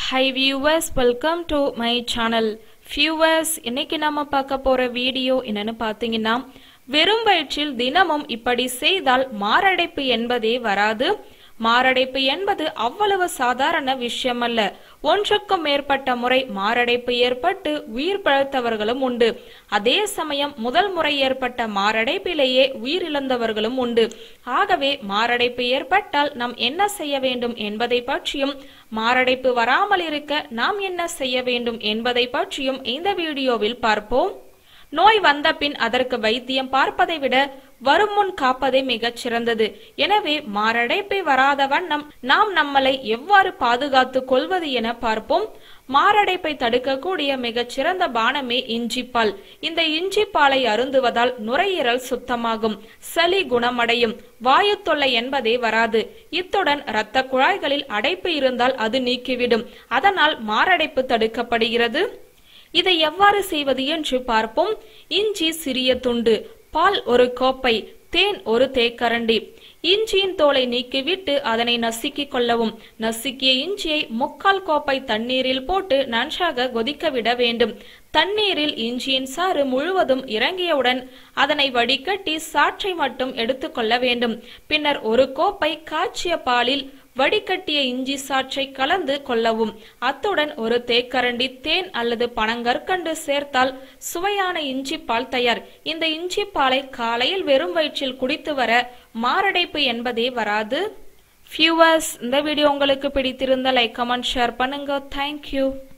high viewers welcome to my channel viewers இன்னைக்கு நம்ம பார்க்க போற வீடியோ என்னன்னு பார்த்தீங்கன்னா வெறும் வயிற்றில் தினமும் இப்படி செய்தால் மாரடைப்பு என்பதே வராது மாரடைப்பு என்பது அவ்வளவு சாதாரண விஷயம் அல்ல ஒன்றுக்கும் மேற்பட்ட முறை மாரடைப்பு ஏற்பட்டு உயிர் பழத்தவர்களும் உண்டு அதே சமயம் முதல் முறை ஏற்பட்ட மாரடைப்பிலேயே உயிரிழந்தவர்களும் உண்டு ஆகவே மாரடைப்பு ஏற்பட்டால் நாம் என்ன செய்ய வேண்டும் என்பதை பற்றியும் மாரடைப்பு வராமல் இருக்க நாம் என்ன செய்ய வேண்டும் என்பதை பற்றியும் இந்த வீடியோவில் பார்ப்போம் நோய் வந்த பின் அதற்கு வைத்தியம் பார்ப்பதை விட வரும் முன் காப்பதே மிகச் சிறந்தது எனவே மாரடைப்பை வராத வண்ணம் நாம் நம்மளை எவ்வாறு பாதுகாத்துக் கொள்வது என பார்ப்போம் மாரடைப்பை தடுக்கக்கூடிய மிகச் சிறந்த பானமே இஞ்சிப்பால் இந்த இஞ்சிப்பாலை அருந்துவதால் நுரையீரல் சுத்தமாகும் சளி குணமடையும் வாயு தொல்லை என்பதே வராது இத்துடன் இரத்த குழாய்களில் அடைப்பு இருந்தால் அது நீக்கிவிடும் அதனால் மாரடைப்பு தடுக்கப்படுகிறது இதை எவ்வாறு செய்வது என்று பார்ப்போம் இஞ்சி சிறிய துண்டு பால் ஒரு கோப்பை தேன் ஒரு தேக்கரண்டி இஞ்சியின் தோலை நீக்கிவிட்டு அதனை நசுக்கிக் கொள்ளவும் நசுக்கிய இஞ்சியை முக்கால் கோப்பை தண்ணீரில் போட்டு நன்றாக கொதிக்க விட வேண்டும் தண்ணீரில் இஞ்சியின் சாறு முழுவதும் இறங்கியவுடன் அதனை வடிகட்டி சாற்றை மட்டும் எடுத்துக்கொள்ள வேண்டும் பின்னர் ஒரு கோப்பை காய்ச்சிய பாலில் வடிகட்டிய இஞ்சி சாற்றை கலந்து கொள்ளவும் அத்துடன் ஒரு தேக்கரண்டி தேன் அல்லது பனங்கற்கண்டு சேர்த்தால் சுவையான இஞ்சி பால் தயார் இந்த இஞ்சி பாலை காலையில் வெறும் வயிற்றில் குடித்து வர மாரடைப்பு என்பதே வராது வியூவர்ஸ் இந்த வீடியோ உங்களுக்கு பிடித்திருந்தால் லைக் கமெண்ட் ஷேர் பண்ணுங்க தேங்க்யூ